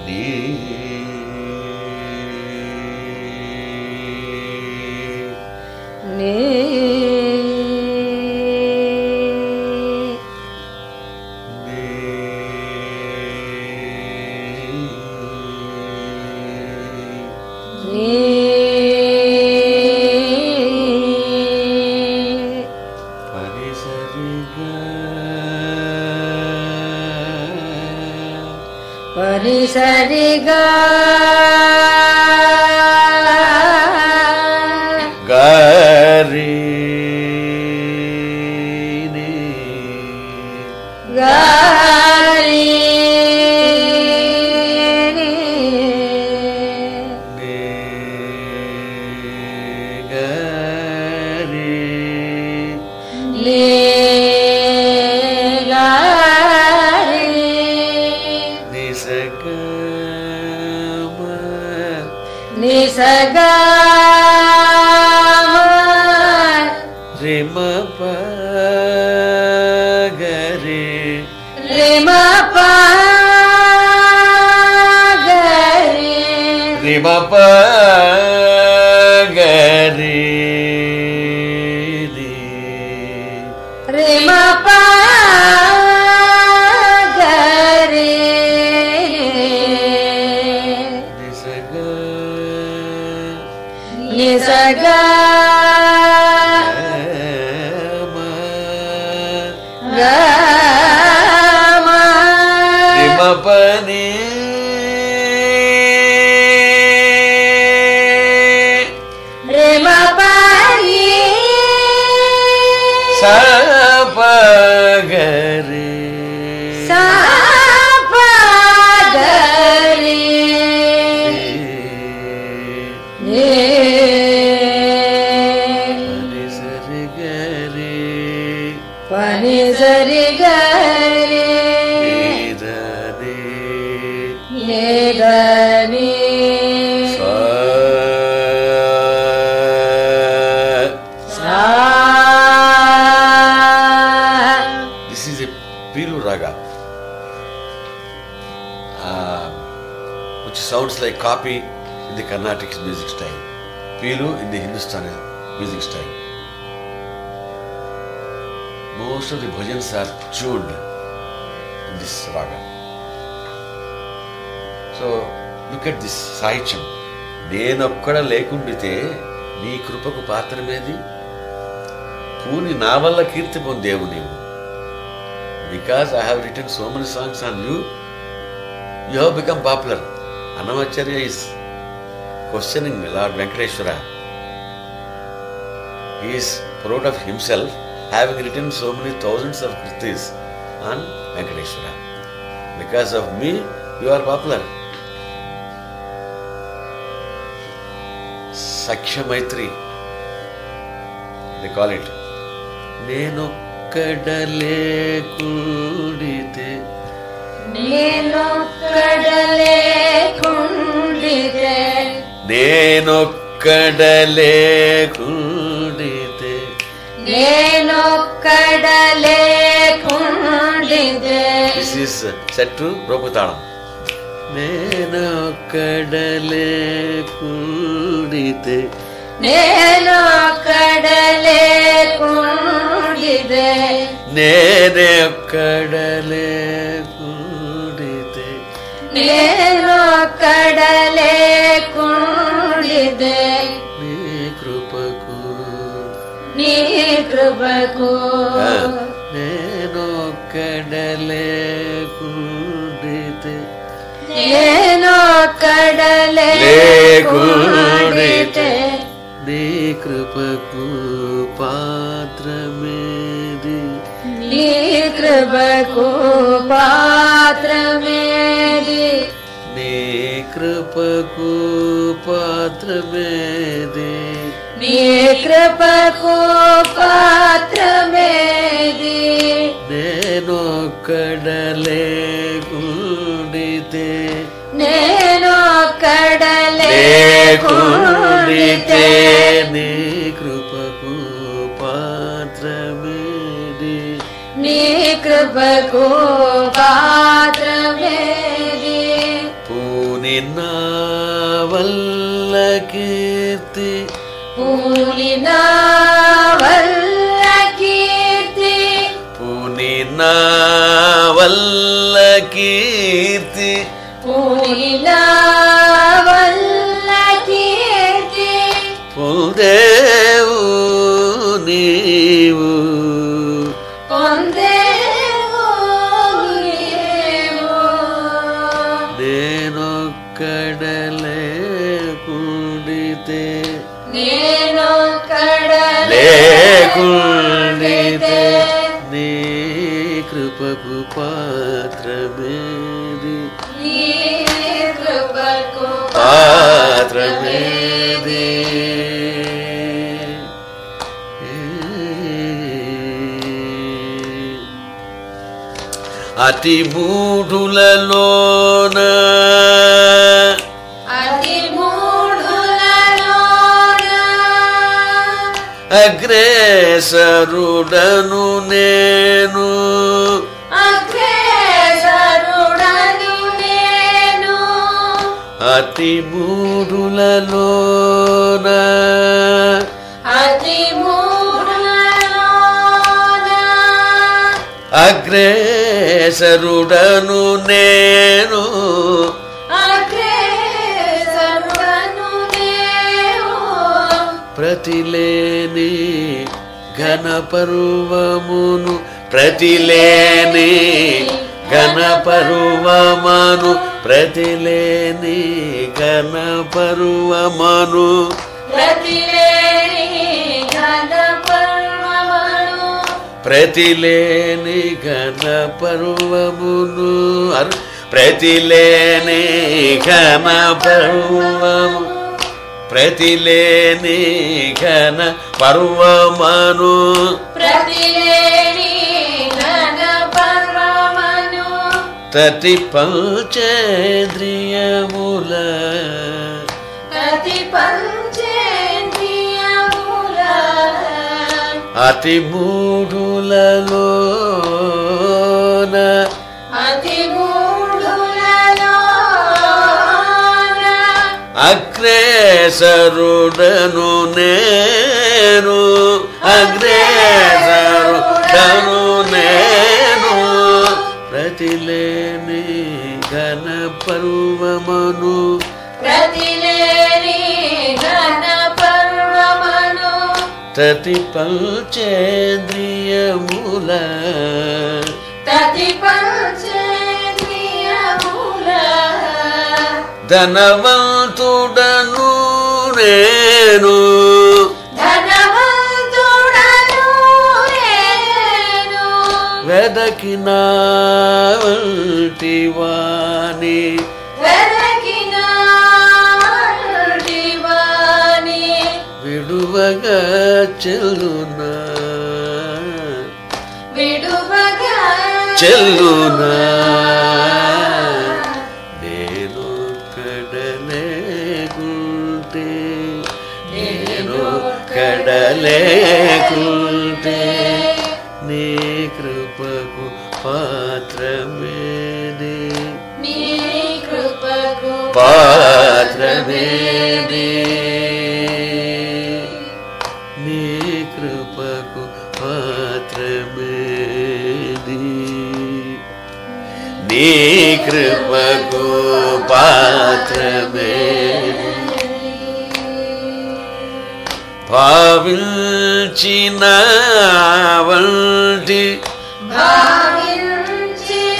నీ నీ నీ పరిసరిగా గారి గారి లే గారి నిసగా రిమ గరి రిమ గరి రిమ గరి రిమ గరి నిసగా గమ రిమ పని రిమ పని సపగరి సాప గరి నే సరి గరి పని సరి గరి లేదని సా this is a Peelu raga which sounds like copy in the Carnatic music style. Pilu in the Hindustani music style. Most of the bhajans are tuned in this raga. So look at this సాహిత్యం నేనొక్కడ లేకుండితే నీ కృపకు పాత్రమేది పూని నా వల్ల కీర్తి పొందేవు నీవు because I have written so many songs on you you have become popular Annamacharya is questioning Lord Venkateswara is proud of himself having written so many thousands of kritis on Venkateswara because of me you are popular సఖ్య మైత్రి they call it నేనొక్కడలే కూడితే నేనొక్కడలే కుండితే నేనొక్కడలే కూడితే నేనొక్కడలే కుండితే దిస్ ఇస్ సెట్ టు ప్రభుతాళం నేనొక్కడలే కూడితే నేనొక్కడలే కుండితే నేనొక్కడలే కూడితే నేనొక్కడలే కుండితే నీ కృపకు నీ కృపకు ఆ, నేనొక్కడలే కూడితే నేనొక్కడలే లేకుండితే కుండితే నీ కృపకు పాత్రమేది నీ కృపకు పాత్రమేది నీ కృపకు పాత్రమేది నీ కృపకు పాత్రమేది నేనొక్కడలే కూడితే నేనొక్కడలే లేకుండితే కుండితే నీ కృపకు పాత్రమేది నీ కృపకు పాత్రమేది పూర్ణ వల్ల కీర్తి పూనిలా వల్ల కీర్తి పొందేవు నీవు పొందేవు నీవు. నేనొక్కడలేకుండితే నేనొక్కడ లేకుండితే నీ కృపకు పాత్రమేది నీ కృపకు పాత్రమేది అతి మూఢులలోన అతి మూఢులలోన అగ్రేసరుడను నేను అగ్రేసరుడను నేను అతి మూఢులలోన అతి మూఢులలోన అగ్రేసరుడను నేను అగ్రేసరుడను నేను ప్రతిలేని ఘనపర్వమును ప్రతిలేని ఘనపర్వమను ప్రతిలేని ఘనపర్వమను ప్రతిలేని ఘన పర్వమను ప్రతిలేని ఘనపర్వమును అరు ప్రతిలేని ఘనపర్వము ప్రతిలేని ఘన పర్వమను ప్రతిలేని ఘన పర్వమను తటి పంచేంద్రియముల ప్రతి పంచేంద్రియముల అతి మూఢులలోన అతి మూఢులలోన అగ్రేసరుడను నేను అగ్రేసరుడను నేను ప్రతిలేని ఘన పర్వమను ప్రతిలేని ఘన పర్వమను తతి పంచేంద్రియముల తతి పంచేంద్రియముల ధనవంతుడను నేను ధనవంతుడను నేను వెదకిన వంటి వాణి వెలకిన దివాని విడువగా చెల్లునా విడువగా చెల్లునా నేను కడలేకుంటే నేను కడలేకుంటే నీ కృపకు పాత్రమేది నీ కృపకు పాత్రమేది నీ కృపకు పాత్రమేది నీ కృపకు పాత్రమేది భావించిన వంటి భావించిన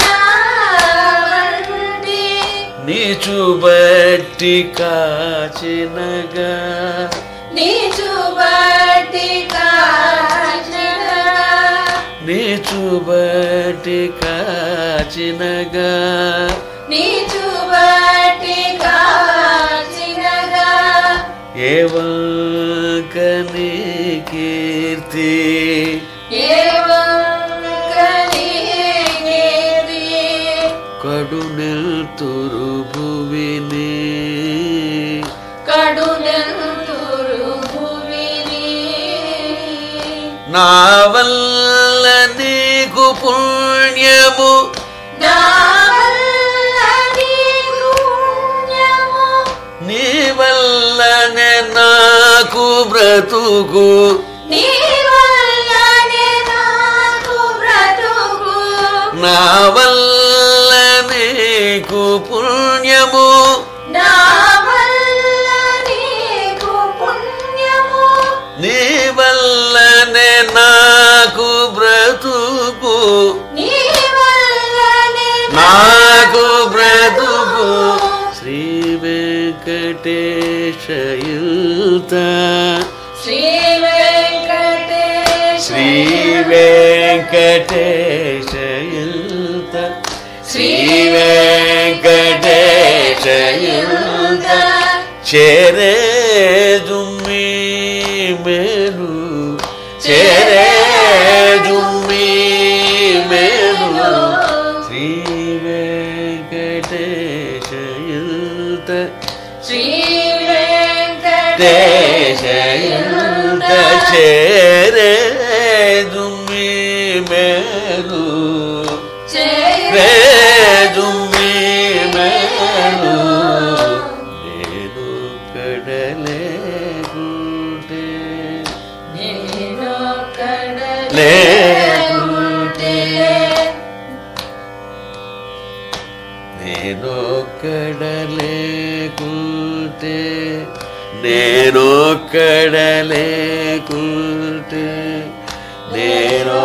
వంటి నీచుబట్టి కాచినగా నీచుబట్టి కాచిన నీచుబట్టి కాచినగా నీచుబట్టి కాచినగా ఏవంకని కీర్తి ఏవం కలిగేది కడు నెల్తురు భువిని కడునంతురు భువిని నా వల్ల నీకు పుణ్యము నా వల్ల నీకు పుణ్యము, నీ వల్లనే నాకు బ్రతుకు నీ వల్లనే నాకు బ్రతుకు నా వల్ల వెంకటేశయుత శ్రీ వెంకటేశ శ్రీ వెంకటేశయుత శ్రీ వెంకటేశయుత చేరేదు మీ మేలు చేరేదు మీ మేలు శ్రీ వెంకటేశయుత శ్రీ వెంకటేశ దేశయుత చేరేదు మీ మేలు రేదు మీ మేలు నేను కడలేకుంటే నేను కడలేకుంటే నేను కడలేకుంటే నేను కడలేకుంటే నేను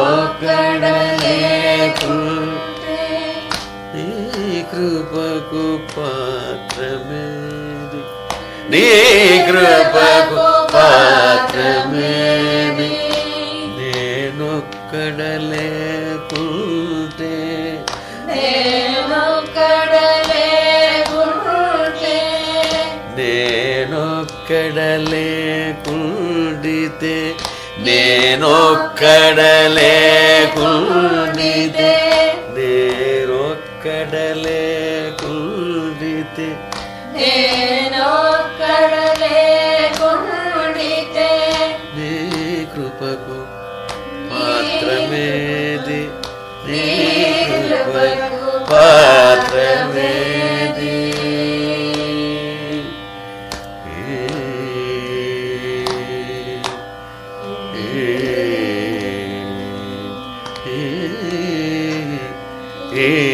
కడలేకుంటే నీ కృపకు పాత్రమేది నీ కృపకు పాత్రమేది నేనొక్కడలేకుంటే నేను కడలేకుంటే నేనొక్కడలేకుండితే నేనొక్కడలేకుండితే నేనొక్కడలేకుండితే నేను కడలేకుండితే నీ కృపకు పాత్రమేది నీ కృపకు పాత్రమేది ఏ ఏ ఏ